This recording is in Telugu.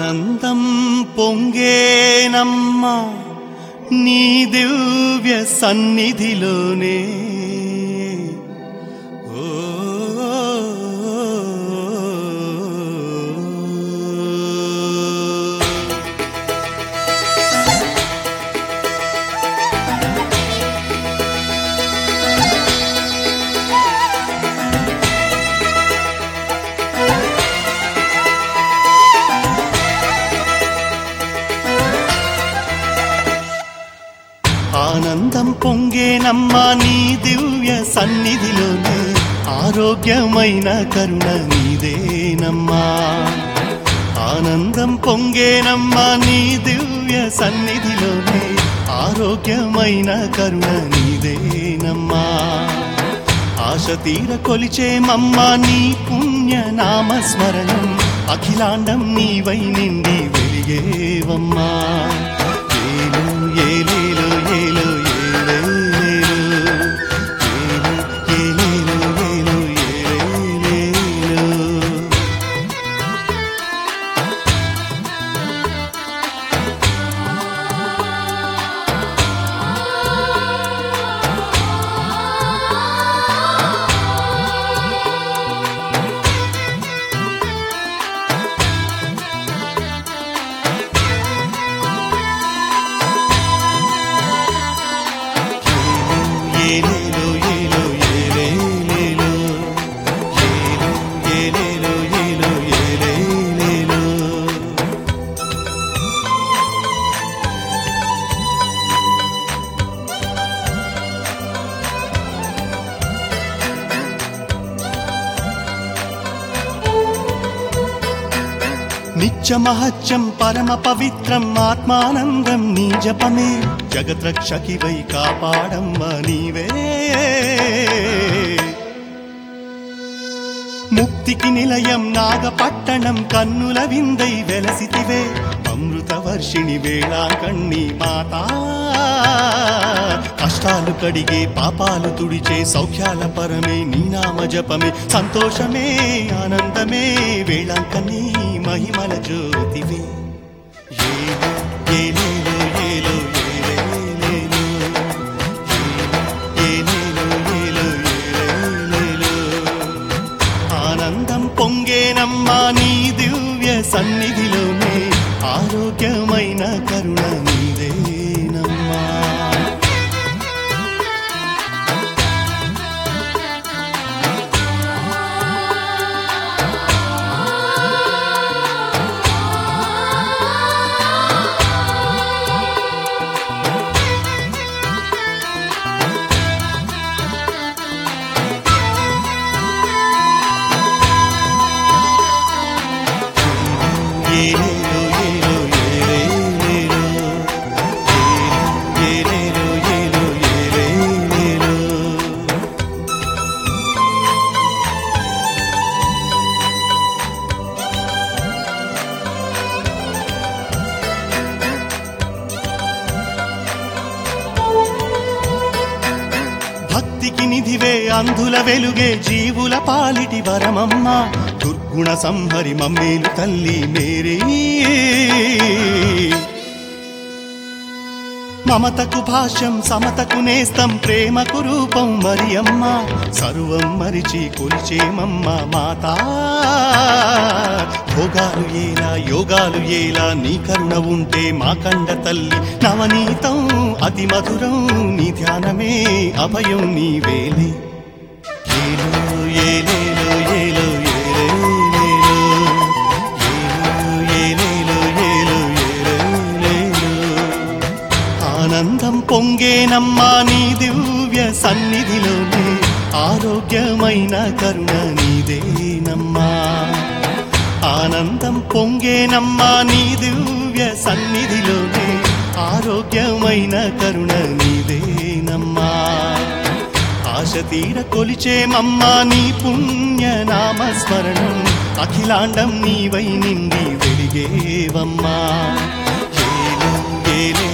ఆనందం పొంగేనమ్మా నీ దివ్య సన్నిధిలోనే ఓ ఆనందం పొంగేనమ్మా నీ దివ్య సన్నిధిలోనే ఆరోగ్యమైన కరుణ నీదేనమ్మా ఆనందం పొంగేనమ్మా నీ దివ్య సన్నిధిలోనే ఆరోగ్యమైన కరుణ నీదేనమ్మా ఆశ తీర కొలిచేమమ్మ నీ పుణ్య నామస్మరణం అఖిలాండం నీవై నిండి వెలిగేవమ్మా ఏలు ఏలేలు ఏలు ఏలేలు ఏలు ఏలేలు ఏలు ఏలేలు ఏలేలు ఏలు ఏలేలేలు ఏలు ఏలేలు ఏలు ఏలేలేలు నిత్యమహత్యం పరమ పవిత్రం ఆత్మానందం నీ జపమే జగద్రక్షకివై కాపాడమ్మ నీవే ముక్తికి నిలయం నాగపట్టణం కన్నుల విందై వెలసితివే అమృత వర్షిణి వేళాంకణ్ణి మాతా కష్టాలు కడిగే పాపాలు తుడిచే సౌఖ్యాల పరమే నీ నామ జపమే సంతోషమే ఆనందమే వేళాంకని మహిమల జ్యోతివే ఏలు ఏలేలు ఏలు ఏలేలేలు ఏలు ఏలేలు ఏలేలేలు ఆనందం పొంగేనమ్మా నీ దివ్య సన్నిధిలోనే ఆరోగ్యమైన కరుణ నీదేనమ్మా ఏలేలు ఏలు ఏలేలేలు ఏలేలు ఏలు ఏలేలేలు భక్తికి నిధివే అంధుల వెలుగే జీవుల పాలిటి వరమమ్మ దుర్గుణ సంహరి మమ్మేలు తల్లి మేరీ మమతకు భాష్యం సమతకు నేస్తం ప్రేమకు రూపం మరి అమ్మ సర్వం మరిచి కొలిచేమమ్మ మాతా భోగాలు ఏలా యోగాలు ఏలా నీ కరుణ ఉంటే మా కండ తల్లి నవనీతం అతి మధురం నీ ధ్యానమే అభయం నీ వేలే ఏలో ఏలేలో ఏలో ఏలేలేలో ఏలో ఏలేలో ఏలో ఆనందం పొంగేనమ్మా నీ దివ్య సన్నిధిలోనే ఆరోగ్యమైన కరుణ నీదేనమ్మా ఆనందం పొంగేనమ్మా నీ దివ్య సన్నిధిలోనే ఆరోగ్యమైన కరుణ నీదేనమ్మా ఆశ తీర కొలిచేమమ్మా నీ పుణ్య నామస్మరణం అఖిలాండం నీవై నిండి వెలిగేవమ్మా ఏలు ఏలే